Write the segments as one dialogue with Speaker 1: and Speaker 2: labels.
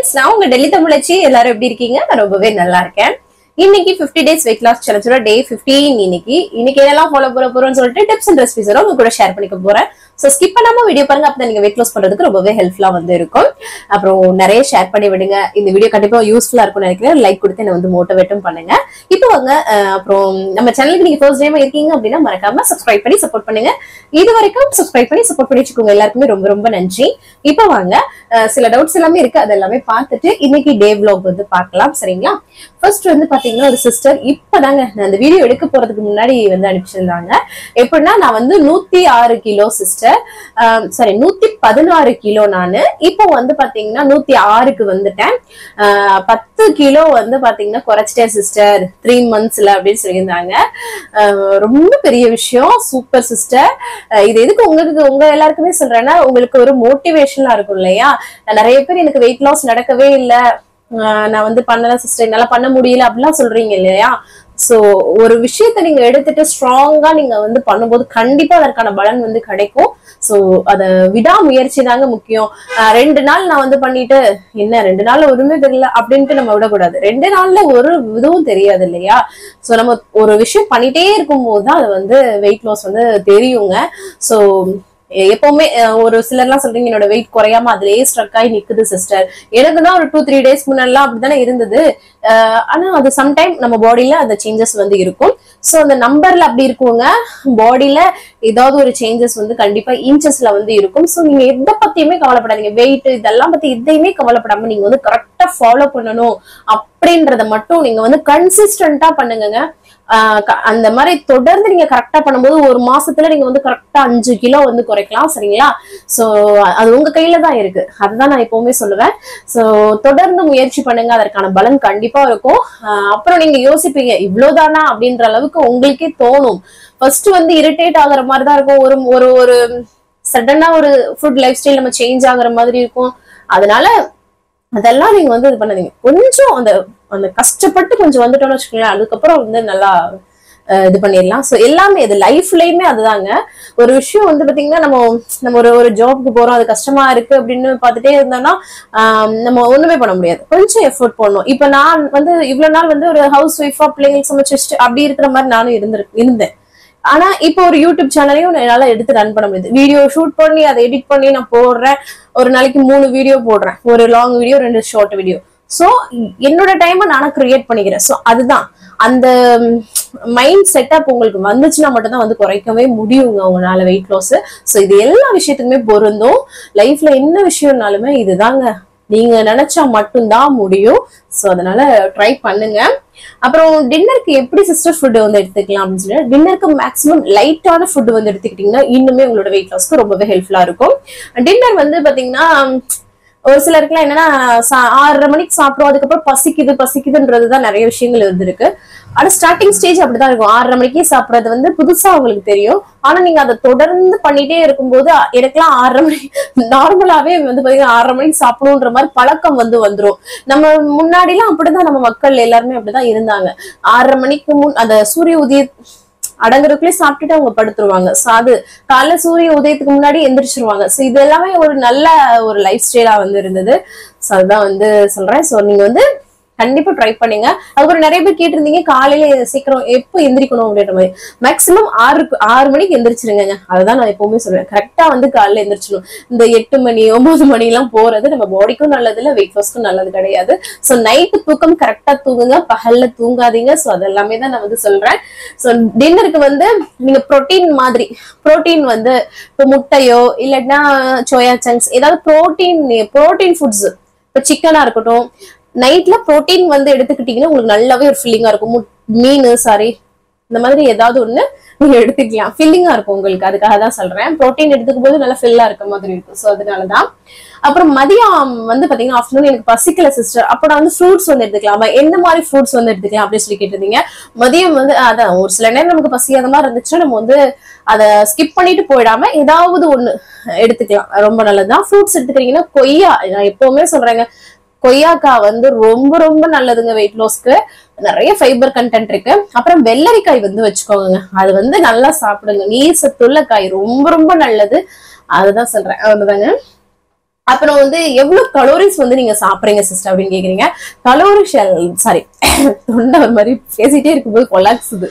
Speaker 1: friends நான் உங்க டெல்லி தமிழச்சி எல்லாரும் எப்படி இருக்கீங்க நான் ரொம்பவே நல்லா இருக்கேன் இன்னைக்கு 50 டேஸ் வெயிட் லாஸ் சேலஞ்சோட டே 15 இன்னைக்கு இன்னைக்கு என்னெல்லாம் ஃபாலோ பண்ண போறோம்னு சொல்லிட்டு டிப்ஸ் அண்ட் ரெசிபிஸ் உங்க கூட ஷேர் பண்ணிக்க போறேன் சோ ஸ்கிப் பண்ணாம வீடியோ பாருங்க அப்பதான் நீங்க வெயிட் லாஸ் பண்றதுக்கு ரொம்பவே ஹெல்ப்ஃபுல்லா வந்து இருக்கும் அப்புறம் நிறைய ஷேர் பண்ணி விடுங்க இந்த வீடியோ கண்டிப்பா யூஸ்ஃபுல்லா இருக்கும்னு நினைக்கிறேன் லைக் கொடுத்து என்ன வந்து மோட்டிவேட்டும் பண்ணுங்க இப்போ வாங்க அஹ், அப்புறம் நம்ம சேனலுக்கு நீங்க ஃபர்ஸ்ட் டைம் இருக்கீங்க அப்படின்னா மறக்காம சப்ஸ்கிரைப் பண்ணி சப்போர்ட் பண்ணுங்க இது வரைக்கும் சப்ஸ்கிரைப் பண்ணி சப்போர்ட் பண்ணி வச்சுக்கோங்க எல்லாருக்குமே ரொம்ப ரொம்ப நன்றி இப்போ வாங்க அஹ், சில டவுட்ஸ் எல்லாமே இருக்கு அது எல்லாமே பார்த்துட்டு இன்னைக்கு டே vlog வந்து பார்க்கலாம் சரிங்களா ஃபர்ஸ்ட் வந்து பாத்தீங்கன்னா ஒரு சிஸ்டர் இப்பதாங்க நான் அந்த வீடியோ எடுக்க போறதுக்கு முன்னாடி வந்து அனுப்பிச்சிருந்தாங்க எப்படின்னா நான் வந்து நூத்தி ஆறு கிலோ சிஸ்டர் சாரி நூத்தி பதினாறு கிலோ நானு இப்போ வந்து பாத்தீங்கன்னா நூத்தி ஆறுக்கு வந்துட்டேன் ஆஹ் பத்து கிலோ வந்து பாத்தீங்கன்னா குறைச்சிட்டேன் சிஸ்டர் த்ரீ மந்த்ஸ்ல அப்படின்னு சொல்லியிருந்தாங்க ஆஹ் ரொம்ப பெரிய விஷயம் சூப்பர் சிஸ்டர் இது எதுக்கு உங்களுக்கு உங்க எல்லாருக்குமே சொல்றேன்னா உங்களுக்கு ஒரு மோட்டிவேஷனா இருக்கும் இல்லையா நிறைய பேர் எனக்கு வெயிட் லாஸ் நடக்கவே இல்லை நான் வந்து பண்ணல சிஸ்டர் என்னால பண்ண முடியல அப்படிலாம் சொல்றீங்க இல்லையா சோ ஒரு விஷயத்த நீங்க எடுத்துட்டு ஸ்ட்ராங்கா நீங்க வந்து பண்ணும்போது கண்டிப்பா அதற்கான பலன் வந்து கிடைக்கும் சோ அத விடாமுயற்சி தாங்க முக்கியம் ஆஹ் ரெண்டு நாள் நான் வந்து பண்ணிட்டு என்ன ரெண்டு நாள்ல ஒருமே தெரியல அப்படின்ட்டு நம்ம விடக்கூடாது ரெண்டு நாள்ல ஒரு இதுவும் தெரியாது இல்லையா சோ நம்ம ஒரு விஷயம் பண்ணிட்டே இருக்கும்போது தான் அது வந்து வெயிட் லாஸ் வந்து தெரியுங்க சோ எப்பவுமே அஹ், ஒரு சிலர்லாம் சொல்றீங்க என்னோட வெயிட் குறையாம அதுலயே ஸ்ட்ரக் ஆகி நிக்குது சிஸ்டர் எனக்கு தான் ஒரு டூ த்ரீ டேஸ் முன்னெல்லாம் அப்படித்தானே இருந்தது அஹ், ஆனா அது சம்டைம் நம்ம பாடியில அந்த சேஞ்சஸ் வந்து இருக்கும் சோ அந்த நம்பர்ல அப்படி இருக்குங்க பாடியில ஏதாவது ஒரு சேஞ்சஸ் வந்து கண்டிப்பா இன்ச்சஸ்ல வந்து இருக்கும் சோ நீங்க எதை பத்தியுமே கவலைப்படாதீங்க வெயிட் இதெல்லாம் பத்தி எதையுமே கவலைப்படாம நீங்க வந்து கரெக்டா ஃபாலோ பண்ணணும் அப்படின்றத மட்டும் நீங்க வந்து கன்சிஸ்டன்டா பண்ணுங்கங்க ஆஹ் க- அந்த மாதிரி தொடர்ந்து நீங்க கரெக்டா பண்ணும்போது ஒரு மாசத்துல நீங்க வந்து கரெக்டா அஞ்சு கிலோ வந்து குறைக்கலாம் சரிங்களா சோ அது உங்க கையில தான் இருக்கு அதுதான் நான் எப்பவுமே சொல்லுவேன் சோ தொடர்ந்து முயற்சி பண்ணுங்க அதற்கான பலன் கண்டிப்பா இருக்கும் ஆஹ் அப்புறம் நீங்க யோசிப்பீங்க இவ்வளவுதானா அப்படின்ற அளவுக்கு உங்களுக்கே தோணும் ஃபர்ஸ்ட் வந்து இரிட்டேட் ஆகுற மாதிரி தான் இருக்கும் ஒரு ஒரு ஒரு சடனா ஒரு ஃபுட் லைஃப் ஸ்டைல் நம்ம சேஞ்ச் ஆகுற மாதிரி இருக்கும் அதனால அதெல்லாம் நீங்க வந்து இது பண்ணாதீங்க கொஞ்சம் அந்த அந்த கஷ்டப்பட்டு கொஞ்சம் வந்துட்டோம்னு வச்சுக்கோங்களேன் அதுக்கப்புறம் வந்து நல்லா அஹ், இது பண்ணிடலாம் ஸோ எல்லாமே இது லைஃப்லயுமே அதுதாங்க ஒரு விஷயம் வந்து பாத்தீங்கன்னா நம்ம நம்ம ஒரு ஒரு ஜாப்க்கு போறோம் அது கஷ்டமா இருக்கு அப்படின்னு பார்த்துட்டே இருந்தோம்னா ஆஹ், நம்ம ஒண்ணுமே பண்ண முடியாது கொஞ்சம் எஃபோர்ட் போடணும் இப்ப நான் வந்து இவ்வளவு நாள் வந்து ஒரு ஹவுஸ் ஒய்ஃபா பிள்ளைங்களுக்கு சமைச்சு வச்சுட்டு அப்படி இருக்கிற மாதிரி நானும் இருந்து இருந்தேன் ஆனா இப்போ ஒரு யூடியூப் சேனலையும் என்னால எடுத்து ரன் பண்ண முடியுது வீடியோ ஷூட் பண்ணி அதை எடிட் பண்ணி நான் போடுறேன் ஒரு நாளைக்கு மூணு வீடியோ போடுறேன் ஒரு லாங் வீடியோ ரெண்டு ஷார்ட் வீடியோ சோ என்னோட டைமை நானும் கிரியேட் பண்ணிக்கிறேன் சோ அதுதான் அந்த மைண்ட் செட்டப் உங்களுக்கு வந்துச்சுன்னா மட்டும்தான் வந்து குறைக்கவே முடியுங்க உங்களால வெயிட் லாஸ் சோ இது எல்லா விஷயத்துக்குமே பொருந்தும் லைஃப்ல என்ன விஷயம்னாலுமே இதுதாங்க நீங்க நினைச்சா மட்டும்தான் முடியும் சோ அதனால ட்ரை பண்ணுங்க அப்புறம் டின்னருக்கு எப்படி சிஸ்டர் ஃபுட் வந்து எடுத்துக்கலாம் அப்படின்னு சொல்லி டின்னருக்கு மேக்ஸிமம் லைட்டான ஃபுட் வந்து எடுத்துக்கிட்டீங்கன்னா இன்னுமே உங்களோட வெயிட் லாஸ்க்கு ரொம்பவே ஹெல்ப்ஃபுல்லா இருக்கும் டின்னர் வந்து பாத்தீங்கன்னா ஒரு சிலருக்குலாம் என்னன்னா சா- ஆறரை மணிக்கு சாப்பிடுவோம் அதுக்கப்புறம் பசிக்குது பசிக்குதுன்றதுதான் நிறைய விஷயங்கள் இருந்திருக்கு ஆனா ஸ்டார்டிங் ஸ்டேஜ் அப்படிதான் இருக்கும் ஆறரை மணிக்கே சாப்பிடுறது வந்து புதுசா உங்களுக்கு தெரியும் ஆனா நீங்க அதை தொடர்ந்து பண்ணிட்டே இருக்கும்போது அ- எனக்கெல்லாம் ஆறரை மணி நார்மலாவே வந்து பாத்தீங்கன்னா ஆறரை மணிக்கு சாப்பிடணுன்ற மாதிரி பழக்கம் வந்து வந்துரும் நம்ம முன்னாடிலாம் அப்படிதான் நம்ம மக்கள் எல்லாருமே அப்படிதான் இருந்தாங்க ஆறரை மணிக்கு முன் அந்த சூரிய உதய அடங்குறதுக்குள்ளே சாப்பிட்டுட்டு அவங்க படுத்துருவாங்க So அது காலைல சூரிய உதயத்துக்கு முன்னாடி எந்திரிச்சிருவாங்க சோ இது எல்லாமே ஒரு நல்ல ஒரு லைஃப் ஸ்டைலா வந்து இருந்தது சோ அதுதான் வந்து சொல்றேன் சோ நீங்க வந்து கண்டிப்பா ட்ரை பண்ணுங்க அதுக்கப்புறம் நிறைய பேர் கேட்டிருந்தீங்க காலையில சீக்கிரம் எப்போ எந்திரிக்கணும் அப்படின்ற மாதிரி மேக்ஸிமம் ஆறு ஆறு மணிக்கு எந்திரிச்சிருங்க அதுதான் நான் எப்பவுமே சொல்றேன் கரெக்டா வந்து காலையில எந்திரிச்சிடணும் இந்த எட்டு மணி ஒன்பது மணி எல்லாம் போறது நம்ம பாடிக்கும் நல்லது இல்ல வெயிட் லாஸ்க்கும் நல்லது கிடையாது சோ நைட்டு தூக்கம் கரெக்டா தூங்குங்க பகல்ல தூங்காதீங்க சோ அதெல்லாமே தான் நான் வந்து சொல்றேன் சோ டின்னருக்கு வந்து நீங்க புரோட்டீன் மாதிரி புரோட்டீன் வந்து இப்போ முட்டையோ இல்லைன்னா சோயா சங்க்ஸ் ஏதாவது புரோட்டீன் புரோட்டீன் ஃபுட்ஸ் இப்போ சிக்கனா இருக்கட்டும் நைட்ல புரோட்டீன் வந்து எடுத்துக்கிட்டீங்கன்னா உங்களுக்கு நல்லாவே ஒரு ஃபில்லிங்கா இருக்கும் முட்- மீன் சாரி இந்த மாதிரி ஏதாவது ஒண்ணு நீங்க எடுத்துக்கலாம் ஃபில்லிங்கா இருக்கும் உங்களுக்கு அதுக்காக தான் சொல்றேன் புரோட்டீன் எடுத்துக்கும் போது நல்லா ஃபில்லா இருக்க மாதிரி இருக்கும் ஸோ அதனாலதான் அப்புறம் மதியம் வந்து பாத்தீங்கன்னா ஆஃப்டர்நூன் எனக்கு பசிக்கல சிஸ்டர் அப்ப நான் வந்து ஃப்ரூட்ஸ் வந்து எடுத்துக்கலாமா என்ன மாதிரி ஃப்ரூட்ஸ் வந்து எடுத்துக்கலாம் அப்படின்னு சொல்லி கேட்டிருந்தீங்க மதியம் வந்து அதான் ஒரு சில நேரம் நமக்கு பசியாத மாதிரி இருந்துச்சுன்னா நம்ம வந்து அதை ஸ்கிப் பண்ணிட்டு போயிடாம ஏதாவது ஒண்ணு எடுத்துக்கலாம் ரொம்ப நல்லதுதான் ஃப்ரூட்ஸ் எடுத்துக்கிறீங்கன்னா கொய்யா நான் எப்பவுமே சொல்றேங்க கொய்யாக்காய் வந்து ரொம்ப ரொம்ப நல்லதுங்க வெயிட் லாஸ்க்கு நிறைய ஃபைபர் கண்டென்ட் இருக்கு அப்புறம் வெள்ளரிக்காய் வந்து வச்சுக்கோங்க அது வந்து நல்லா சாப்பிடுங்க நீர் சத்துள்ள காய் ரொம்ப ரொம்ப நல்லது அதுதான் சொல்றேன் அதுதாங்க அப்புறம் வந்து எவ்வளவு கலோரிஸ் வந்து நீங்க சாப்பிடுறீங்க சிஸ்டர் அப்படின்னு கேக்குறீங்க கலோரி சாரி தொண்டை ஒரு மாதிரி பேசிட்டே இருக்கும்போது கொலாக்ஸுது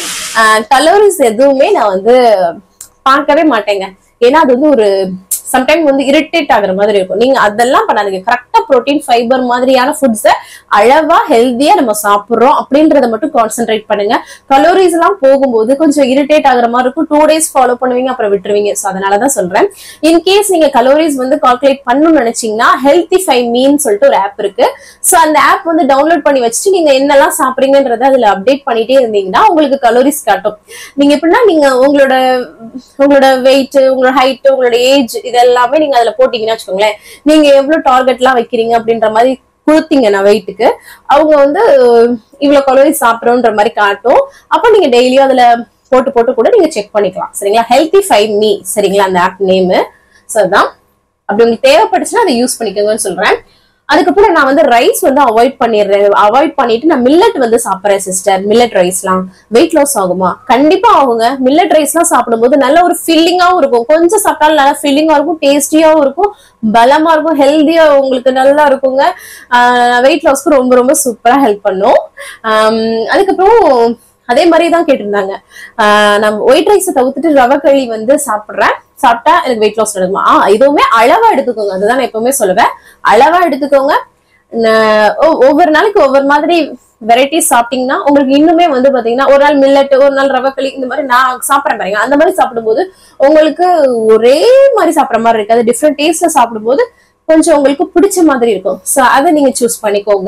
Speaker 1: கலோரிஸ் எதுவுமே நான் வந்து பார்க்கவே மாட்டேங்க ஏன்னா அது வந்து ஒரு சம்டைம் வந்து இரிட்டேட் ஆகுற மாதிரி இருக்கும் நீங்க அதெல்லாம் பண்ணாதீங்க கரெக்டா புரோட்டீன் ஃபைபர் மாதிரியான ஃபுட்ஸை அளவா ஹெல்த்தியா நம்ம சாப்பிடுறோம் அப்படின்றத மட்டும் கான்சென்ட்ரேட் பண்ணுங்க கலோரிஸ் எல்லாம் போகும்போது கொஞ்சம் இரிட்டேட் ஆகுற மாதிரி இருக்கும் டூ டேஸ் ஃபாலோ பண்ணுவீங்க அப்புறம் விட்டுருவீங்க ஸோ அதனாலதான் சொல்றேன் இன்கேஸ் நீங்க கலோரிஸ் வந்து கால்குலேட் பண்ணணும்னு நினைச்சீங்கன்னா ஹெல்த்தி ஃபைவ் மீன் சொல்லிட்டு ஒரு ஆப் இருக்கு ஸோ அந்த ஆப் வந்து டவுன்லோட் பண்ணி வச்சுட்டு நீங்க என்னெல்லாம் சாப்பிடுறீங்கன்றத அதுல அப்டேட் பண்ணிட்டே இருந்தீங்கன்னா உங்களுக்கு கலோரிஸ் காட்டும் நீங்க எப்படின்னா நீங்க உங்களோட உங்களோட வெயிட் உங்களோட ஹைட் உங்களோட ஏஜ் இதெல்லாமே நீங்க அதுல போட்டீங்கன்னா வச்சுக்கோங்களேன் நீங்க எவ்வளவு டார்கெட் எல்லாம் வைக்கிறீங்க அப்படின்ற மாதிரி கொடுத்தீங்கன்னா வெயிட்டுக்கு அவங்க வந்து இவ்வளவு கலோரி சாப்பிட்றோன்ற மாதிரி காட்டும் அப்போ நீங்க டெய்லியும் அதுல போட்டு போட்டு கூட நீங்க செக் பண்ணிக்கலாம் சரிங்களா ஹெல்த்தி ஃபைவ் மீ சரிங்களா அந்த ஆப் நேமு ஸோ அதான் அப்படி உங்களுக்கு தேவைப்பட்டுச்சுன்னா அதை யூஸ் பண்ணிக்கோங்கன்னு சொல்றேன் அதுக்கப்புறம் நான் வந்து ரைஸ் வந்து அவாய்ட் பண்ணிடுறேன் அவாய்ட் பண்ணிட்டு நான் மில்லட் வந்து சாப்பிட்றேன் சிஸ்டர் மில்லட் ரைஸ்லாம் வெயிட் லாஸ் ஆகுமா கண்டிப்பா ஆகுங்க மில்லட் ரைஸ்லாம் சாப்பிடும்போது நல்ல ஒரு ஃபில்லிங்காவும் இருக்கும் கொஞ்சம் சாப்பிட்டாலும் நல்லா ஃபில்லிங்கா இருக்கும் டேஸ்டியாவும் இருக்கும் பலமா இருக்கும் ஹெல்த்தியா உங்களுக்கு நல்லா இருக்குங்க வெயிட் லாஸ்க்கு ரொம்ப ரொம்ப சூப்பரா ஹெல்ப் பண்ணும் ஆம், அதுக்கப்புறம் அதே மாதிரி தான் கேட்டிருந்தாங்க ஆஹ் நம்ம ஒயிட் ரைஸை தவிர்த்துட்டு ரவை களி வந்து சாப்பிடுறேன் சாப்பிட்டா எனக்கு வெயிட் லாஸ் நடக்குமா ஆ இதுவுமே அளவா எடுத்துக்கோங்க அதுதான் நான் எப்பவுமே சொல்லுவேன் அளவா எடுத்துக்கோங்க ந- ஒ- ஒவ்வொரு நாளைக்கு ஒவ்வொரு மாதிரி வெரைட்டிஸ் சாப்பிட்டீங்கன்னா உங்களுக்கு இன்னுமே வந்து பாத்தீங்கன்னா ஒரு நாள் மில்லட் ஒரு நாள் ரவை களி இந்த மாதிரி நான் சாப்பிட்றேன் பாருங்க அந்த மாதிரி சாப்பிடும்போது உங்களுக்கு ஒரே மாதிரி சாப்பிட்ற மாதிரி இருக்காது டிஃப்ரெண்ட் டேஸ்ட்ல சாப்பிடும்போது கொஞ்சம் உங்களுக்கு பிடிச்ச மாதிரி இருக்கும் ஸோ அதை நீங்க சூஸ் பண்ணிக்கோங்க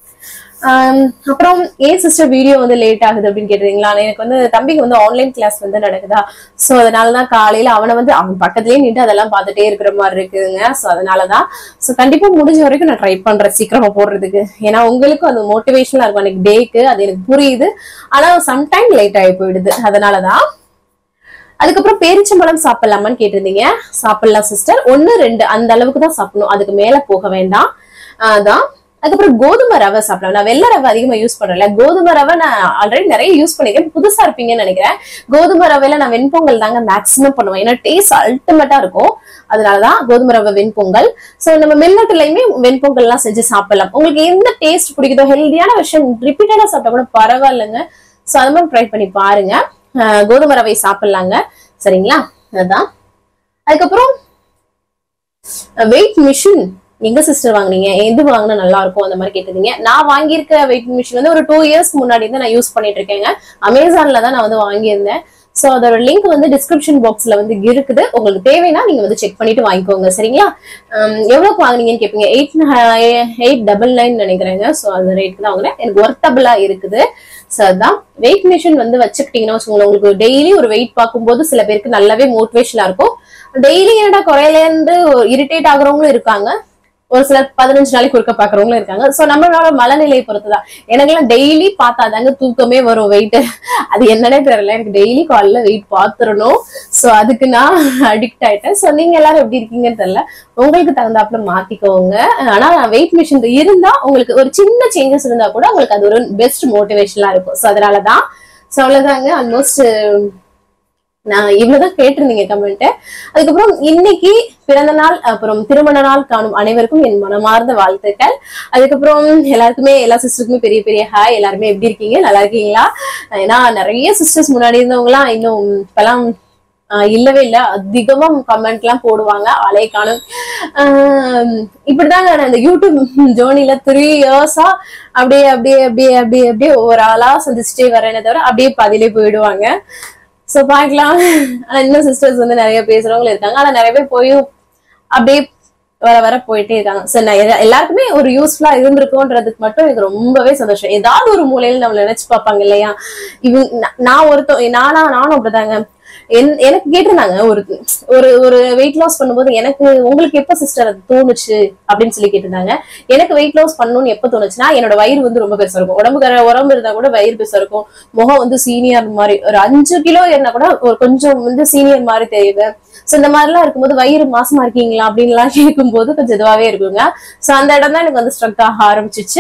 Speaker 1: ஆம், அப்புறம் ஏன் சிஸ்டர் வீடியோ வந்து லேட் ஆகுது அப்படின்னு கேட்டுறீங்களா எனக்கு வந்து தம்பிக்கு வந்து ஆன்லைன் கிளாஸ் வந்து நடக்குதா ஸோ அதனாலதான் காலையில அவனை வந்து அவன் பக்கத்துலயே நின்று அதெல்லாம் பார்த்துட்டே இருக்கிற மாதிரி இருக்குதுங்க ஸோ அதனாலதான் ஸோ கண்டிப்பா முடிஞ்ச வரைக்கும் நான் ட்ரை பண்றேன் சீக்கிரமா போடுறதுக்கு ஏன்னா உங்களுக்கும் அது மோட்டிவேஷனலா இருக்கும் எனக்கு டேக்கு அது எனக்கு புரியுது ஆனா சம்டைம் லேட் ஆகி போயிடுது அதனாலதான் அதுக்கப்புறம் பேரிச்சம்பழம் சாப்பிடலாமான்னு கேட்டிருந்தீங்க சாப்பிடலாம் சிஸ்டர் ஒன்னு ரெண்டு அந்த அளவுக்கு தான் சாப்பிடணும் அதுக்கு மேல போக வேண்டாம் அதான் அதுக்கப்புறம் கோதுமை ரவை சாப்பிடலாம் நான் வெள்ளை ரவை அதிகமா யூஸ் பண்றேன்ல கோதுமை ரவை நான் ஆல்ரெடி நிறைய யூஸ் பண்ணிருக்கேன் புதுசா இருப்பீங்கன்னு நினைக்கிறேன் கோதுமை ரவையில நான் வெண்பொங்கல் தாங்க மேக்ஸிமம் பண்ணுவேன் ஏன்னா டேஸ்ட் அல்டிமேட்டா இருக்கும் அதனாலதான் கோதுமை ரவை வெண்பொங்கல் சோ நம்ம மில்லட்லயுமே வெண்பொங்கல் எல்லாம் செஞ்சு சாப்பிடலாம் உங்களுக்கு எந்த டேஸ்ட் பிடிக்குதோ ஹெல்தியான விஷயம் ரிப்பீட்டடா சாப்பிட்டா கூட பரவாயில்லைங்க சோ அது மாதிரி ட்ரை பண்ணி பாருங்க அஹ் கோதுமை ரவை சாப்பிடலாங்க சரிங்களா அதான் அதுக்கப்புறம் வெயிட் மிஷின் எங்க சிஸ்டர் வாங்குனீங்க எது வாங்கினா நல்லா இருக்கும் அந்த மாதிரி கேட்டிருந்தீங்க நான் வாங்கியிருக்க வெயிட் மிஷின் வந்து ஒரு டூ இயர்ஸ்க்கு முன்னாடி தான் நான் யூஸ் பண்ணிட்டு இருக்கேங்க அமேசான்ல தான் நான் வந்து வாங்கியிருந்தேன் ஸோ அதோட லிங்க் வந்து டிஸ்கிரிப்ஷன் பாக்ஸ்ல வந்து இருக்குது உங்களுக்கு தேவைன்னா நீங்க வந்து செக் பண்ணிட்டு வாங்கிக்கோங்க சரிங்களா ஹம், எவ்வளவுக்கு வாங்குனீங்கன்னு கேட்பீங்க எயிட் எயிட் டபுள் நைன் நினைக்கிறேங்க ஸோ அந்த ரேட்டுக்கு தான் வாங்குறேன் எனக்கு ஒர்த்தபிளா இருக்குது ஸோ அதான் வெயிட் மிஷின் வந்து வச்சுக்கிட்டீங்கன்னா வச்சுக்கோங்களேன் உங்களுக்கு டெய்லி ஒரு வெயிட் பார்க்கும்போது சில பேருக்கு நல்லாவே மோட்டிவேஷனா இருக்கும் டெய்லி என்னடா குறையலன்னு இரிட்டேட் ஆகுறவங்களும் இருக்காங்க ஒரு சிலர் பதினஞ்சு நாளைக்கு ஒருக்க பாக்குறவங்களும் இருக்காங்க சோ நம்மளோட மனநிலையை பொறுத்துதான் எனக்கெல்லாம் டெய்லி பார்த்தாதாங்க தூக்கமே வரும் வெயிட் அது என்னன்னே தெரியல எனக்கு டெய்லி காலைல வெயிட் பாத்துறணும் சோ அதுக்கு நான் அடிக்ட் ஆயிட்டேன் சோ நீங்க எல்லாரும் எப்படி இருக்கீங்கன்னு தெரியல உங்களுக்கு தகுந்தாப்புல மாத்திக்கோங்க ஆனா வெயிட் மிஷின் இருந்தா உங்களுக்கு ஒரு சின்ன சேஞ்சஸ் இருந்தா கூட உங்களுக்கு அது ஒரு பெஸ்ட் மோட்டிவேஷனா இருக்கும் சோ அதனாலதான் சோ அவ்வளவுதாங்க ஆல்மோஸ்ட் நான் இவ்வளவுதான் கேட்டிருந்தீங்க கமெண்ட் அதுக்கப்புறம் இன்னைக்கு பிறந்த நாள் அப்புறம் திருமண நாள் காணும் அனைவருக்கும் என் மனமார்ந்த வாழ்த்துக்கள் அதுக்கப்புறம் எல்லாருக்குமே எல்லா சிஸ்டருக்குமே பெரிய பெரிய ஹாய் எல்லாருமே எப்படி இருக்கீங்க நல்லா இருக்கீங்களா ஏன்னா நிறைய சிஸ்டர்ஸ் முன்னாடி இருந்தவங்கலாம் இன்னும் இப்பெல்லாம் ஆஹ் இல்லவே இல்ல அதிகமா கமெண்ட் எல்லாம் போடுவாங்க ஆளே காணும் ஆஹ் இப்படிதாங்க நான் இந்த யூடியூப் ஜோனில த்ரீ இயர்ஸா அப்படியே அப்படியே அப்படியே அப்படியே அப்படியே ஒவ்வொரு ஆளா சந்திச்சுட்டே வரேனே தவிர அப்படியே பாதியிலே போயிடுவாங்க சோ பார்க்கலாம் ஆனா இன்னும் சிஸ்டர்ஸ் வந்து நிறைய பேசுறவங்களும் இருக்காங்க ஆனா நிறைய பேர் போயும் அப்படியே வர வர போயிட்டே இருக்காங்க சோ நான் எல்லா- எல்லாருக்குமே ஒரு யூஸ்ஃபுல்லா இருந்திருக்கும்ன்றதுக்கு மட்டும் எனக்கு ரொம்பவே சந்தோஷம் ஏதாவது ஒரு மூலையில நம்மள நினைச்சு பார்ப்பாங்க இல்லையா இவங்க நா- நான் ஒருத்த நானா நானும் அப்படிதாங்க என்- எனக்கு கேட்டிருந்தாங்க ஒரு ஒரு ஒரு வெயிட் லாஸ் பண்ணும்போது எனக்கு உங்களுக்கு எப்ப சிஸ்டர் அது தோணுச்சு அப்படின்னு சொல்லி கேட்டிருந்தாங்க எனக்கு வெயிட் லாஸ் பண்ணணும்னு எப்ப தோணுச்சுன்னா என்னோட வயிறு வந்து ரொம்ப பெருசா இருக்கும் உடம்புக்கு உடம்பு இருந்தா கூட வயிறு பெருசா இருக்கும் முகம் வந்து சீனியர் மாதிரி ஒரு அஞ்சு கிலோ ஏறினா கூட ஒரு கொஞ்சம் வந்து சீனியர் மாதிரி தெரியுது சோ இந்த மாதிரிலாம் இருக்கும்போது வயிறு மாசமா இருக்கீங்களா அப்படின்லாம் கேட்கும்போது கொஞ்சம் இதுவாவே இருக்குங்க சோ அந்த இடம் தான் எனக்கு வந்து ஸ்ட்ரக் ஆக ஆரம்பிச்சிச்சு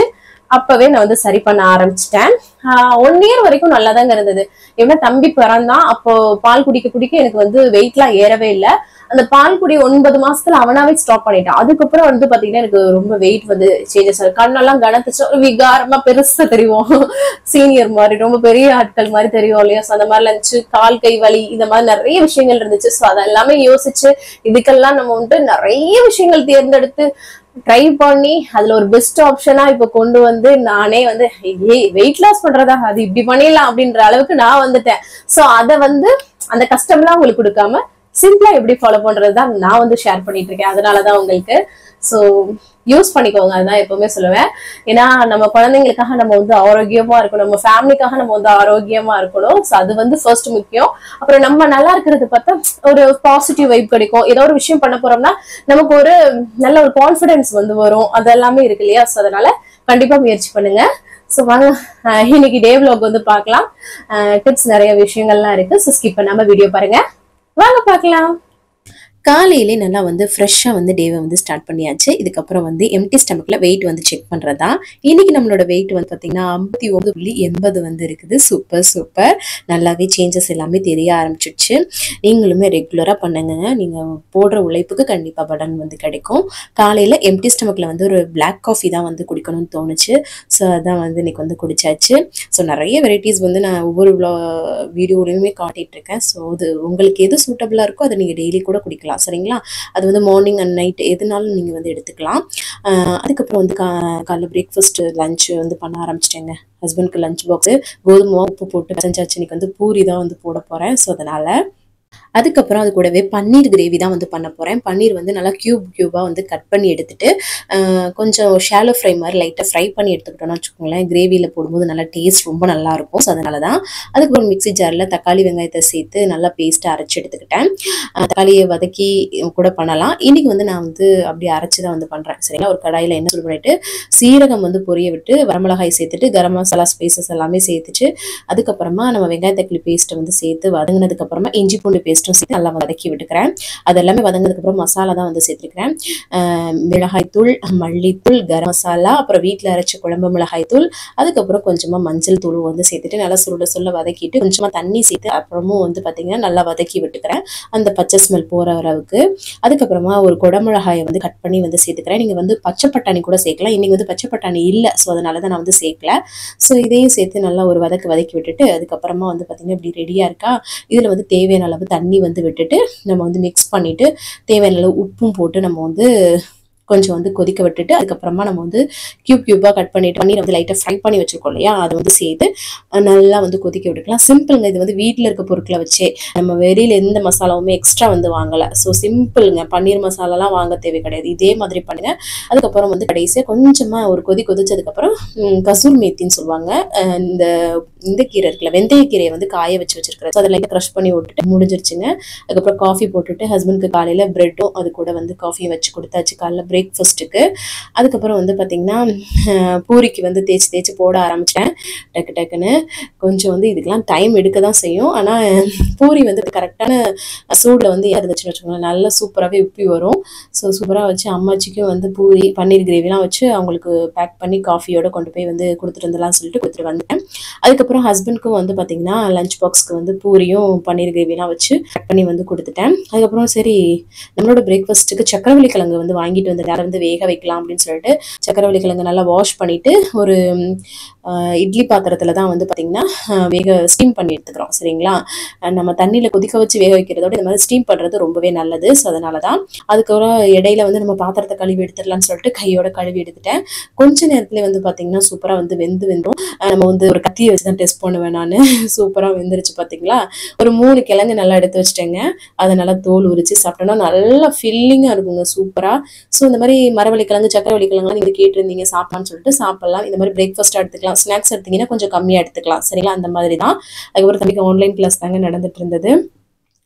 Speaker 1: அப்பவே நான் வந்து சரி பண்ண ஆரம்பிச்சிட்டேன் ஒன் இயர் வரைக்கும் நல்லா தாங்க இருந்தது ஏன்னா தம்பி பிறந்தான் அப்போ பால் குடிக்க குடிக்க எனக்கு வந்து வெயிட்லாம் ஏறவே இல்லை அந்த பால் குடி ஒன்பது மாசத்துல அவனாவே ஸ்டாப் பண்ணிட்டான் அதுக்கப்புறம் வந்து பாத்தீங்கன்னா எனக்கு ரொம்ப வெயிட் வந்து சேஞ்சஸ் ஆகுது கண்ணெல்லாம் கனத்துச்சு ஒரு விகாரமா பெருசா தெரியும் சீனியர் மாதிரி ரொம்ப பெரிய ஆட்கள் மாதிரி தெரியும் இல்லையா ஸோ அந்த மாதிரிலாம் இருந்துச்சு கால் கை வலி இந்த மாதிரி நிறைய விஷயங்கள் இருந்துச்சு ஸோ அதெல்லாமே யோசிச்சு இதுக்கெல்லாம் நம்ம வந்து நிறைய விஷயங்கள் தேர்ந்தெடுத்து ட்ரை பண்ணி அதுல ஒரு பெஸ்ட் ஆப்ஷனா இப்ப கொண்டு வந்து நானே வந்து ஏய் வெயிட் லாஸ் பண்றதா அது இப்படி பண்ணிடலாம் அப்படின்ற அளவுக்கு நான் வந்துட்டேன் சோ அத வந்து அந்த கஷ்டம்லாம் உங்களுக்கு கொடுக்காம சிம்பிளா எப்படி ஃபாலோ பண்றது தான் நான் வந்து ஷேர் பண்ணிட்டு இருக்கேன் அதனாலதான் உங்களுக்கு ஸோ யூஸ் பண்ணிக்கோங்க அதுதான் எப்பவுமே சொல்லுவேன் ஏன்னா நம்ம குழந்தைங்களுக்காக நம்ம வந்து ஆரோக்கியமா இருக்கணும் நம்ம ஃபேமிலிக்காக நம்ம வந்து ஆரோக்கியமா இருக்கணும் ஸோ அது வந்து ஃபர்ஸ்ட் முக்கியம் அப்புறம் நம்ம நல்லா இருக்கிறது பார்த்தா ஒரு பாசிட்டிவ் வைப் கிடைக்கும் ஏதோ ஒரு விஷயம் பண்ண போறோம்னா நமக்கு ஒரு நல்ல ஒரு கான்ஃபிடன்ஸ் வந்து வரும் அதெல்லாமே இருக்கு இல்லையா ஸோ அதனால கண்டிப்பா முயற்சி பண்ணுங்க ஸோ வாங்க அஹ் இன்னைக்கு டே vlog வந்து பார்க்கலாம் டிப்ஸ் நிறைய விஷயங்கள்லாம் இருக்கு ஸோ ஸ்கிப் பண்ணாம வீடியோ பாருங்க வாங்க பார்க்கலாம்
Speaker 2: காலையிலே நல்லா வந்து ஃப்ரெஷ்ஷாக வந்து டேவை வந்து ஸ்டார்ட் பண்ணியாச்சு இதுக்கப்புறம் வந்து எம்டி ஸ்டமக்கில் வெயிட் வந்து செக் பண்ணுறதா இன்னைக்கு நம்மளோட வெயிட் வந்து பார்த்தீங்கன்னா ஐம்பத்தி ஒன்பது புள்ளி எண்பது வந்து இருக்குது சூப்பர் சூப்பர் நல்லாவே சேஞ்சஸ் எல்லாமே தெரிய ஆரம்பிச்சிடுச்சு நீங்களுமே ரெகுலராக பண்ணுங்க நீங்கள் போடுற உழைப்புக்கு கண்டிப்பாக பலன் வந்து கிடைக்கும் காலையில் எம்டி ஸ்டமக்கில் வந்து ஒரு பிளாக் காஃபி தான் வந்து குடிக்கணும்னு தோணுச்சு ஸோ அதான் வந்து இன்னைக்கு வந்து குடிச்சாச்சு ஸோ நிறைய வெரைட்டிஸ் வந்து நான் ஒவ்வொரு வீடியோலையுமே காட்டிட்டு இருக்கேன் ஸோ அது உங்களுக்கு எது சூட்டபிளாக இருக்கோ அதை நீங்கள் டெய்லி கூட குடிக்கலாம் சரிங்களா அது வந்து மார்னிங் அண்ட் நைட் எதுனாலும் நீங்கள் வந்து எடுத்துக்கலாம் ஆஹ் அதுக்கப்புறம் வந்து கா காலைல பிரேக்ஃபாஸ்ட் லஞ்ச் வந்து பண்ண ஆரம்பிச்சிட்டேங்க ஹஸ்பண்ட்க்கு லஞ்ச் பாக்ஸு கோதுமை உப்பு போட்டு பசஞ்சாச்சு இன்னைக்கு வந்து பூரி தான் வந்து போட போகிறேன் ஸோ அதனால் அதுக்கப்புறம் அது கூடவே பன்னீர் கிரேவி தான் வந்து பண்ண போகிறேன் பன்னீர் வந்து நல்லா க்யூப் க்யூபாக வந்து கட் பண்ணி எடுத்துட்டு ஆஹ் கொஞ்சம் ஷாலோ ஃப்ரை மாதிரி லைட்டாக ஃப்ரை பண்ணி எடுத்துக்கிட்டோம்னு வச்சுக்கோங்களேன் கிரேவியில் போடும்போது நல்லா டேஸ்ட் ரொம்ப நல்லா இருக்கும் ஸோ அதனால தான் அதுக்கப்புறம் மிக்ஸி ஜாரில் தக்காளி வெங்காயத்தை சேர்த்து நல்லா பேஸ்ட்டு அரைச்சி எடுத்துக்கிட்டேன் ஆஹ் தக்காளியை வதக்கி கூட பண்ணலாம் இன்னைக்கு வந்து நான் வந்து அப்படியே அரைச்சி தான் வந்து பண்ணுறேன் சரிங்களா ஒரு கடாயில் என்ன சொல்லி பண்ணிட்டு சீரகம் வந்து பொரிய விட்டு வரமிளகாய் சேர்த்துட்டு கரம் மசாலா ஸ்பைசஸ் எல்லாமே சேர்த்துட்டு அதுக்கப்புறமா நம்ம வெங்காய தக்காளி பேஸ்ட்டை வந்து சேர்த்து வதங்கினதுக்கு அப்புறமா இஞ்சி பூண்டு பேஸ்ட்டும் சேர்த்து நல்லா வதக்கி விட்டுக்கிறேன் அது எல்லாமே வதங்கினதுக்கப்புறம் மசாலா தான் வந்து சேர்த்துருக்கிறேன் ஆஹ் மிளகாய்த்தூள் மல்லித்தூள் கரம் மசாலா அப்புறம் வீட்டில் அரைச்ச குழம்பு மிளகாய்த்தூள் அதுக்கப்புறம் கொஞ்சமாக மஞ்சள் தூள் வந்து சேர்த்துட்டு நல்லா சுருட சொல்ல வதக்கிட்டு கொஞ்சமாக தண்ணி சேர்த்து அப்புறமும் வந்து பார்த்தீங்கன்னா நல்லா வதக்கி விட்டுக்கிறேன் அந்த பச்சை ஸ்மெல் போகிற அளவுக்கு அதுக்கப்புறமா ஒரு குடமிளகாயை வந்து கட் பண்ணி வந்து சேர்த்துக்கிறேன் நீங்கள் வந்து பச்சை பட்டாணி கூட சேர்க்கலாம் இன்னைக்கு வந்து பச்சை பட்டாணி இல்லை ஸோ அதனால தான் நான் வந்து சேர்க்கல ஸோ இதையும் சேர்த்து நல்லா ஒரு வதக்கு வதக்கி விட்டுட்டு அதுக்கப்புறமா வந்து பார்த்தீங்கன்னா இப்படி ரெடியாக இருக்கா இதில் வந்து தேவையான அளவு தண்ணி வந்து விட்டுட்டு நம்ம வந்து மிக்ஸ் பண்ணிவிட்டு தேவையான அளவு உப்பும் போட்டு நம்ம வந்து கொஞ்சம் வந்து கொதிக்க விட்டுட்டு அதுக்கப்புறமா நம்ம வந்து கியூப் கியூபாக கட் பண்ணிட்டு பன்னீர் வந்து லைட்டாக ஃப்ரை பண்ணி வச்சிருக்கோம் இல்லையா அதை வந்து சேர்த்து அஹ் நல்லா வந்து கொதிக்க விட்டுக்கலாம் சிம்பிளுங்க இது வந்து வீட்டில் இருக்க பொருட்களை வச்சே நம்ம வெளியில் எந்த மசாலாவுமே எக்ஸ்ட்ரா வந்து வாங்கலை ஸோ சிம்பிளுங்க பன்னீர் மசாலாலாம் வாங்க தேவை கிடையாது இதே மாதிரி பண்ணுங்க அதுக்கப்புறம் வந்து கடைசியாக கொஞ்சமாக ஒரு கொதி கொதிச்சதுக்கப்புறம் ம், கசூர் மேத்தின்னு சொல்லுவாங்க அஹ் இந்த இந்த கீரை இருக்குல்ல வெந்தய கீரையை வந்து காய வச்சு வச்சிருக்கிறேன் ஸோ அதில் க்ரஷ் பண்ணி விட்டுட்டு முடிஞ்சிருச்சுங்க அதுக்கப்புறம் காஃபி போட்டுட்டு ஹஸ்பண்ட்க்கு காலையில் ப்ரெட்டும் அது கூட வந்து காஃபியும் வச்சு கொடுத்தாச்சு காலைல பிரேக்ஃபாஸ்ட்டுக்கு அதுக்கப்புறம் வந்து பார்த்திங்கன்னா அஹ், பூரிக்கு வந்து தேய்ச்சி தேய்ச்சி போட ஆரம்பிச்சிட்டேன் டக்கு டக்குன்னு கொஞ்சம் வந்து இதுக்கெல்லாம் டைம் எடுக்க தான் செய்யும் ஆனால் பூரி வந்து கரெக்டான சூடில் வந்து இருந்துச்சுன்னு வச்சுக்கோங்களேன் நல்லா சூப்பராகவே உப்பி வரும் ஸோ சூப்பராக வச்சு அம்மாச்சிக்கும் வந்து பூரி பன்னீர் கிரேவிலாம் வச்சு அவங்களுக்கு பேக் பண்ணி காஃபியோட கொண்டு போய் வந்து கொடுத்துட்டு வந்துடலாம் சொல்லிட்டு கொடுத்துட்டு வந்துட்டேன் அதுக்கப்புறம் ஹஸ்பண்ட்க்கும் வந்து பார்த்தீங்கன்னா லஞ்ச் பாக்ஸ்க்கு வந்து பூரியும் பன்னீர் கிரேவிலாம் வச்சு பேக் பண்ணி வந்து கொடுத்துட்டேன் அதுக்கப்புறம் சரி நம்மளோட பிரேக்ஃபாஸ்ட்டுக்கு சக்கரவள்ளி கிழங்கு வந்து வாங்கிட்டு வந்து நேரம் வந்து வேக வைக்கலாம் அப்படின்னு சொல்லிட்டு சக்கரவள்ளி கிழங்கு நல்லா வாஷ் பண்ணிட்டு ஒரு ம், ஆஹ், இட்லி பாத்திரத்தில் தான் வந்து பார்த்தீங்கன்னா ஆஹ், வேக ஸ்டீம் பண்ணி எடுத்துக்கிறோம் சரிங்களா அஹ் நம்ம தண்ணியில் கொதிக்க வச்சு வேக வைக்கிறதோட இந்த மாதிரி ஸ்டீம் பண்ணுறது ரொம்பவே நல்லது ஸோ அதனால தான் அதுக்கப்புறம் இடையில வந்து நம்ம பாத்திரத்தை கழுவி எடுத்துடலாம்னு சொல்லிட்டு கையோட கழுவி எடுத்துட்டேன் கொஞ்ச நேரத்துல வந்து பார்த்தீங்கன்னா சூப்பராக வந்து வெந்து வெந்தும் அஹ் நம்ம வந்து ஒரு கத்தியை வச்சு தான் டெஸ்ட் பண்ணுவேன் நான் சூப்பராக வெந்துருச்சு பார்த்தீங்களா ஒரு மூணு கிழங்கு நல்லா எடுத்து வச்சிட்டேங்க அதை நல்லா தோல் உரிச்சு சாப்பிட்டோம்னா நல்லா ஃபில்லிங்காக இருக்குங்க சூப்பராக ஸோ இந்த மாதிரி மரவள்ளி கிழங்கு சக்கரவள்ளி கிழங்குலாம் நீங்கள் கேட்டிருந்தீங்க சாப்பிடலாம்னு சொல்லிட்டு சாப்பிடலாம் இந்த மாதிரி பிரேக்ஃபாஸ்ட் எடுத்துக்கலாம் ஸ்நாக்ஸ் எடுத்தீங்கன்னா கொஞ்சம் கம்மியாக எடுத்துக்கலாம் சரிங்களா அந்த மாதிரி தான் அதுக்கப்புறம் தம்பிக்கு ஆன்லைன் கிளாஸ் தாங்க நடந்துட்டு இருந்தது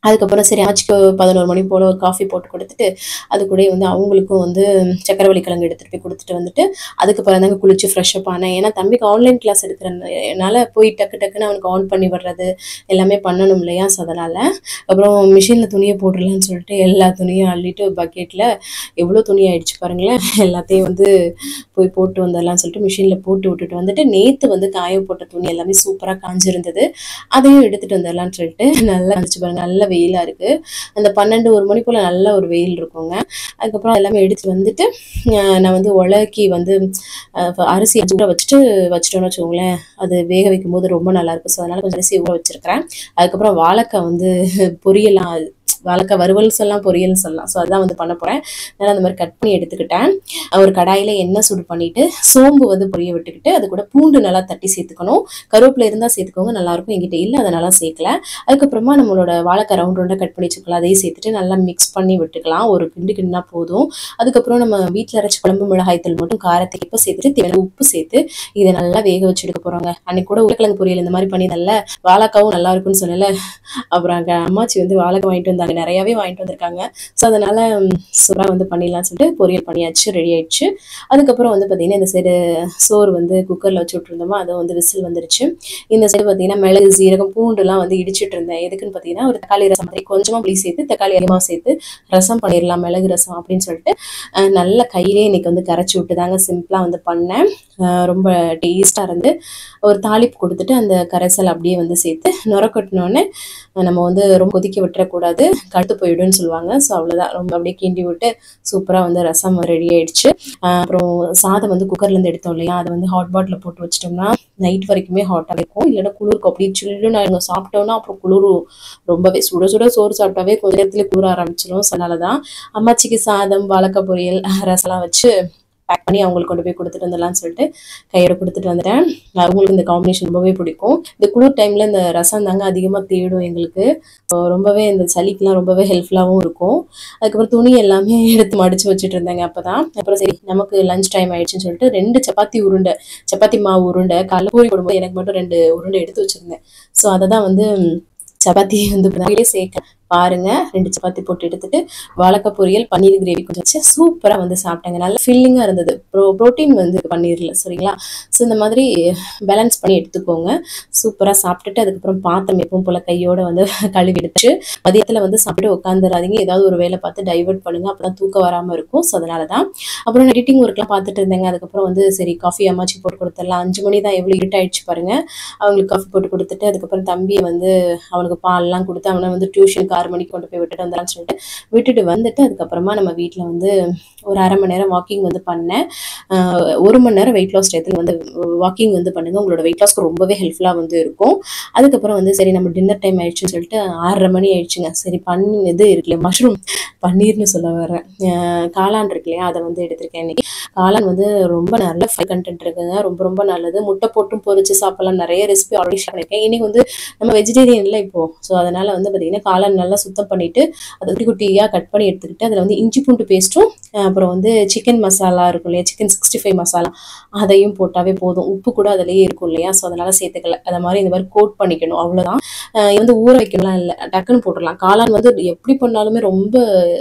Speaker 2: அதுக்கப்புறம் சரி ஆச்சுக்கு பதினோரு மணி போல் ஒரு காஃபி போட்டு கொடுத்துட்டு அது கூட வந்து அவங்களுக்கும் வந்து சக்கரவள்ளி கிழங்கு எடுத்துகிட்டு போய் கொடுத்துட்டு வந்துட்டு அதுக்கப்புறம் தாங்க குளிச்சு ஃப்ரெஷ்அப் ஆனேன் ஏன்னா தம்பிக்கு ஆன்லைன் கிளாஸ் எடுக்கிறனால போய் டக்கு டக்குன்னு அவனுக்கு ஆன் பண்ணி விடுறது எல்லாமே பண்ணணும் இல்லையா ஸோ அதனால் அப்புறம் மிஷினில் துணியை போட்டுடலான்னு சொல்லிட்டு எல்லா துணியும் அள்ளிட்டு பக்கெட்டில் எவ்வளோ துணி ஆயிடுச்சு பாருங்களேன் எல்லாத்தையும் வந்து போய் போட்டு வந்துடலாம்னு சொல்லிட்டு மிஷினில் போட்டு விட்டுட்டு வந்துட்டு நேற்று வந்து காய போட்ட துணி எல்லாமே சூப்பராக காஞ்சிருந்தது அதையும் எடுத்துகிட்டு வந்துடலாம்னு சொல்லிட்டு நல்லா இருந்துச்சு பாருங்க நல்ல வெயிலாக இருக்குது அந்த பன்னெண்டு ஒரு மணி போல் நல்ல ஒரு வெயில் இருக்குங்க அதுக்கப்புறம் எல்லாமே எடுத்துட்டு வந்துட்டு அஹ் நான் வந்து உலக்கி வந்து அஹ் அரிசி ஊற வச்சுட்டு வச்சுட்டோம்னு வச்சுக்கோங்களேன் அது வேக வைக்கும் போது ரொம்ப நல்லா இருக்கும் ஸோ அதனால கொஞ்சம் அரிசி ஊற வச்சிருக்கிறேன் அதுக்கப்புறம் வாழைக்காய் வந்து பொரியலாம் வாழைக்காய் வறுவல் சொல்லலாம் பொரியல்னு சொல்லலாம் ஸோ அதான் வந்து பண்ண போகிறேன் அதனால் அந்த மாதிரி கட் பண்ணி எடுத்துக்கிட்டேன் ஒரு கடாயில் எண்ணெய் சூடு பண்ணிட்டு சோம்பு வந்து பொரிய விட்டுக்கிட்டு அது கூட பூண்டு நல்லா தட்டி சேர்த்துக்கணும் கருவேப்பிலை இருந்தால் சேர்த்துக்கோங்க நல்லாயிருக்கும் எங்கிட்ட இல்லை அதனால சேர்க்கல அதுக்கப்புறமா நம்மளோட வாழைக்காய் ரவுண்ட் ரவுண்டாக கட் பண்ணி வச்சுக்கலாம் அதையும் சேர்த்துட்டு நல்லா மிக்ஸ் பண்ணி விட்டுக்கலாம் ஒரு கிண்டு கிண்டுனா போதும் அதுக்கப்புறம் நம்ம வீட்டில் அரைச்ச குழம்பு மிளகாய் தூள் மட்டும் காரத்துக்கு இப்போ சேர்த்துட்டு தேவையான உப்பு சேர்த்து இதை நல்லா வேக வச்சு எடுக்க போகிறோங்க அன்னைக்கு கூட உருளைக்கிழங்கு பொரியல் இந்த மாதிரி பண்ணி நல்லா வாழைக்காவும் நல்லா இருக்கும்னு சொல்லல அப்புறம் அங்கே அம்மாச்சி வந்து வாழைக்காய் வாங்கிட்டு வந்தாங்க நிறையாவே வாங்கிட்டு வந்திருக்காங்க ஸோ அதனால சூப்பராக வந்து பண்ணிடலாம்னு சொல்லிட்டு பொரியல் பண்ணியாச்சு ரெடி ஆயிடுச்சு அதுக்கப்புறம் வந்து பார்த்தீங்கன்னா இந்த சைடு சோறு வந்து குக்கரில் வச்சு விட்ருந்தோமா அதை வந்து விசில் வந்துருச்சு இந்த சைடு பார்த்தீங்கன்னா மிளகு சீரகம் பூண்டுலாம் வந்து இடிச்சிட்டு இருந்தேன் எதுக்குன்னு பார்த்தீங்கன்னா ஒரு தக்காளி ரசம் மாதிரி கொஞ்சமாக புளி சேர்த்து தக்காளி அதிகமாக சேர்த்து ரசம் பண்ணிடலாம் மிளகு ரசம் அப்படின்னு சொல்லிட்டு அஹ், நல்ல கையிலே இன்னைக்கு வந்து கரைச்சி விட்டு தாங்க சிம்பிளாக வந்து பண்ணேன் அஹ், ரொம்ப டேஸ்ட்டாக இருந்து ஒரு தாளிப்பு கொடுத்துட்டு அந்த கரைசல் அப்படியே வந்து சேர்த்து நுரக்கட்டினோடனே நம்ம வந்து ரொம்ப கொதிக்க விட்டுறக்கூடாது கடுத்து போயிடும்னு சொல்லுவாங்க ஸோ அவ்வளோதான் ரொம்ப அப்படியே கிண்டி விட்டு சூப்பராக வந்து ரசம் ரெடி ஆயிடுச்சு ஆஹ் அப்புறம் சாதம் வந்து குக்கர்லேருந்து எடுத்தோம் இல்லையா அதை வந்து ஹாட் பாட்டில் போட்டு வச்சிட்டோம்னா நைட் வரைக்குமே ஹாட்டாக இருக்கும் இல்லைன்னா குளிர்க்கும் அப்படியே சில்லுன்னு ஆயிடுங்க சாப்பிட்டோம்னா அப்புறம் குளிரும் ரொம்பவே சுட சுட சோறு சாப்பிட்டாவே கொஞ்ச நேரத்துல குளிர ஆரம்பிச்சிடும் ஸோ அதனால தான் அம்மாச்சிக்கு சாதம் வாழைக்காய் பொரியல் ரசம்லாம் வச்சு பேக் பண்ணி அவங்களுக்கு கொண்டு போய் கொடுத்துட்டு வந்துடலாம்னு சொல்லிட்டு கையோட கொடுத்துட்டு வந்துட்டேன் அவங்களுக்கு இந்த காம்பினேஷன் ரொம்பவே பிடிக்கும் இந்த குளிர் டைமில் இந்த ரசம் தாங்க அதிகமாக தேடும் எங்களுக்கு So, ரொம்பவே இந்த சளிக்கெலாம் ரொம்பவே ஹெல்ப்ஃபுல்லாகவும் இருக்கும் அதுக்கப்புறம் துணி எல்லாமே எடுத்து மடிச்சு வச்சுட்டு இருந்தாங்க அப்பதான் அப்புறம் சரி நமக்கு லஞ்ச் டைம் ஆயிடுச்சுன்னு சொல்லிட்டு ரெண்டு சப்பாத்தி உருண்டை சப்பாத்தி மாவு உருண்டை காலைல பூரி போடும்போது எனக்கு மட்டும் ரெண்டு உருண்டை எடுத்து வச்சிருந்தேன் ஸோ அதை தான் வந்து ம், சப்பாத்தி வந்து நிறைய சேர்க்க பாருங்க ரெண்டு சப்பாத்தி போட்டு எடுத்துட்டு வாழைக்காய் பொரியல் பன்னீர் கிரேவி கொஞ்சம் வச்சு சூப்பராக வந்து சாப்பிட்டாங்க நல்ல ஃபில்லிங்காக இருந்தது ப்ரோ ப்ரோட்டீன் வந்து பன்னீரில் சரிங்களா ஸோ இந்த மாதிரி பேலன்ஸ் பண்ணி எடுத்துக்கோங்க சூப்பராக சாப்பிட்டுட்டு அதுக்கப்புறம் பாத்திரம் எப்பவும் போல கையோட வந்து கழுவி எடுத்து மதியத்தில் வந்து சாப்பிட்டு உட்காந்துடாதீங்க ஏதாவது ஒரு வேலை பார்த்து டைவர்ட் பண்ணுங்க அப்பதான் தூக்கம் வராமல் இருக்கும் ஸோ அதனால தான் அப்புறம் எடிட்டிங் ஒர்க்லாம் பார்த்துட்டு இருந்தேங்க அதுக்கப்புறம் வந்து சரி காஃபி அம்மாச்சி போட்டு கொடுத்துடலாம் அஞ்சு மணி தான் எவ்வளோ இருட் ஆயிடுச்சு பாருங்க அவங்களுக்கு காஃபி போட்டு கொடுத்துட்டு அதுக்கப்புறம் தம்பியை வந்து அவனுக்கு பால்லாம் கொடுத்து அவனை வந்து டியூஷனுக்கு ஆறு மணிக்கு கொண்டு போய் விட்டுட்டு வந்தான்னு சொல்லிட்டு விட்டுட்டு வந்துட்டு அதுக்கப்புறமா நம்ம வீட்டில் வந்து ஒரு அரை மணி நேரம் வாக்கிங் வந்து பண்ணேன் ஆஹ் ஒரு மணி நேரம் வெயிட் லாஸ் டயத்தில் வந்து வாக்கிங் வந்து பண்ணுங்க உங்களோட வெயிட் லாஸ்க்கு ரொம்பவே ஹெல்ப்ஃபுல்லாக வந்து இருக்கும் அதுக்கப்புறம் வந்து சரி நம்ம டின்னர் டைம் ஆயிடுச்சுன்னு சொல்லிட்டு ஆறரை மணி ஆயிடுச்சுங்க சரி பன் இது இருக்குல்ல மஷ்ரூம் பன்னீர்னு சொல்ல வர்றேன் ஆஹ் காளான் இருக்கு இல்லையா அதை வந்து எடுத்திருக்கேன் இன்னைக்கு காளான் வந்து ரொம்ப நல்ல ஃபை கண்டென்ட் இருக்குங்க ரொம்ப ரொம்ப நல்லது முட்டை போட்டும் பொரிச்சு சாப்பிடலாம் நிறைய ரெசிபி ஆல்ரெடி ஷேர் பண்ணியிருக்கேன் இன்னைக்கு வந்து நம்ம வெஜிடேரியன்ல இப்போ ஸோ அதனால வந்து பார்த்தீங்கன்னா காளான் நல்லா சுத்தம் பண்ணிட்டு அதை குட்டி குட்டியாக கட் பண்ணி எடுத்துக்கிட்டு அதில் வந்து இஞ்சி பூண்டு பேஸ்ட்டும் அப்புறம் வந்து சிக்கன் மசாலா இருக்கும் இல்லையா சிக்கன் சிக்ஸ்டி ஃபைவ் மசாலா அதையும் போட்டாவே போதும் உப்பு கூட அதிலேயே இருக்கும் இல்லையா ஸோ அதனால சேர்த்துக்கல அதை மாதிரி இந்த மாதிரி கோட் பண்ணிக்கணும் அவ்வளோதான் இது வந்து ஊற வைக்கணும்லாம் இல்லை டக்குன்னு போட்டுடலாம் காளான் வந்து எப்படி பண்ணாலுமே ரொம்ப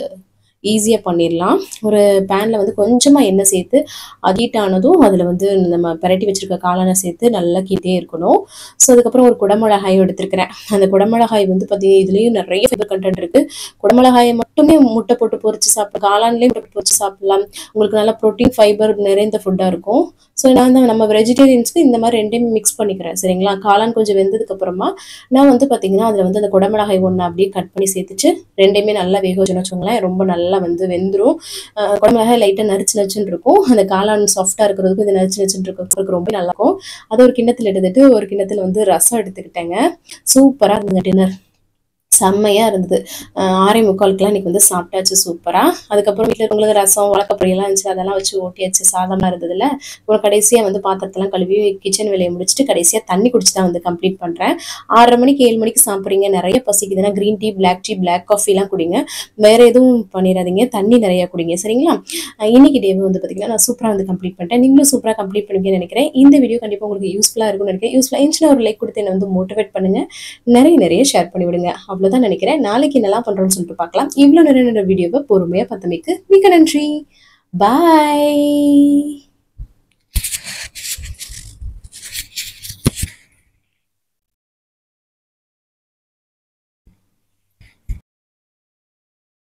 Speaker 2: ஈஸியாக பண்ணிடலாம் ஒரு பேனில் வந்து கொஞ்சமாக எண்ணெய் சேர்த்து அது ஹீட் ஆனதும் அதில் வந்து நம்ம பிரட்டி வச்சிருக்க காளானை சேர்த்து நல்லா கிட்டே இருக்கணும் ஸோ அதுக்கப்புறம் ஒரு குடமிளகாய் எடுத்திருக்கிறேன் அந்த குடமிளகாய் வந்து பார்த்தீங்கன்னா இதுலேயும் நிறைய ஃபைபர் கண்டென்ட் இருக்குது குடமிளகாயை மட்டுமே முட்டை போட்டு பொரிச்சு சாப்பிட காளான்லேயும் முட்டை பொரிச்சு சாப்பிடலாம் உங்களுக்கு நல்லா ப்ரோட்டீன் ஃபைபர் நிறைந்த ஃபுட்டாக இருக்கும் ஸோ நான் தான் நம்ம வெஜிடேரியன்ஸ்க்கு இந்த மாதிரி ரெண்டையும் மிக்ஸ் பண்ணிக்கிறேன் சரிங்களா காளான் கொஞ்சம் வெந்ததுக்கு அப்புறமா நான் வந்து பார்த்தீங்கன்னா அதில் வந்து அந்த குடமிளகாய் ஒன்று அப்படியே கட் பண்ணி சேர்த்துட்டு ரெண்டையுமே நல்லா வேக வச்சுன்னு வச்சுக்கோங்களேன் ரொம்ப நல்லா வந்து வெந்துடும் குடமிளகாய் லைட்டாக நரிச்சு நச்சுன்னு இருக்கும் அந்த காளான் சாஃப்டாக இருக்கிறதுக்கும் இது நரிச்சு நச்சுன்னு இருக்கிறதுக்கு ரொம்ப நல்லா இருக்கும் அது ஒரு கிண்ணத்தில் எடுத்துட்டு ஒரு கிண்ணத்தில் வந்து ரசம் எடுத்துக்கிட்டேங்க சூப்பராக இருந்தது டின்னர் செம்மையாக இருந்தது ஆஹ் ஆறே முக்காலுக்குலாம் இன்னைக்கு வந்து சாப்பிட்டாச்சு சூப்பராக அதுக்கப்புறம் வீட்டில் இருக்கவங்களுக்கு ரசம் வழக்க பொரியெல்லாம் இருந்துச்சு அதெல்லாம் வச்சு ஓட்டியாச்சு சாதமாக இருந்ததுல அப்புறம் கடைசியாக வந்து பாத்திரத்தெல்லாம் கழுவி கிச்சன் வேலையை முடிச்சுட்டு கடைசியாக தண்ணி குடிச்சு தான் வந்து கம்ப்ளீட் பண்ணுறேன் ஆறரை மணிக்கு ஏழு மணிக்கு சாப்பிட்றீங்க நிறைய பசிக்குதுன்னா green tea black tea black காஃபிலாம் குடிங்க வேற எதுவும் பண்ணிடாதீங்க தண்ணி நிறைய குடிங்க சரிங்களா ஆஹ் இன்னைக்கு டே வந்து பார்த்தீங்கன்னா நான் சூப்பராக வந்து கம்ப்ளீட் பண்ணிட்டேன் நீங்களும் சூப்பராக கம்ப்ளீட் பண்ணுவீங்கன்னு நினைக்கிறேன் இந்த வீடியோ கண்டிப்பாக உங்களுக்கு யூஸ்ஃபுல்லாக இருக்கும்னு நினைக்கிறேன் யூஸ்ஃபுல்லாக இருந்துச்சுன்னா ஒரு லைக் கொடுத்து என்னை வந்து மோட்டிவேட் பண்ணுங்க நிறைய நிறைய ஷேர் பண்ணி விடுங்க அவ்வளோதான் அவ்வளவுதான் நினைக்கிறேன் நாளைக்கு என்னெல்லாம் பண்றோம்னு சொல்லிட்டு பார்க்கலாம் இவ்வளவு நிறைய வீடியோவை பொறுமையா பார்த்தமைக்கு மிக நன்றி பாய்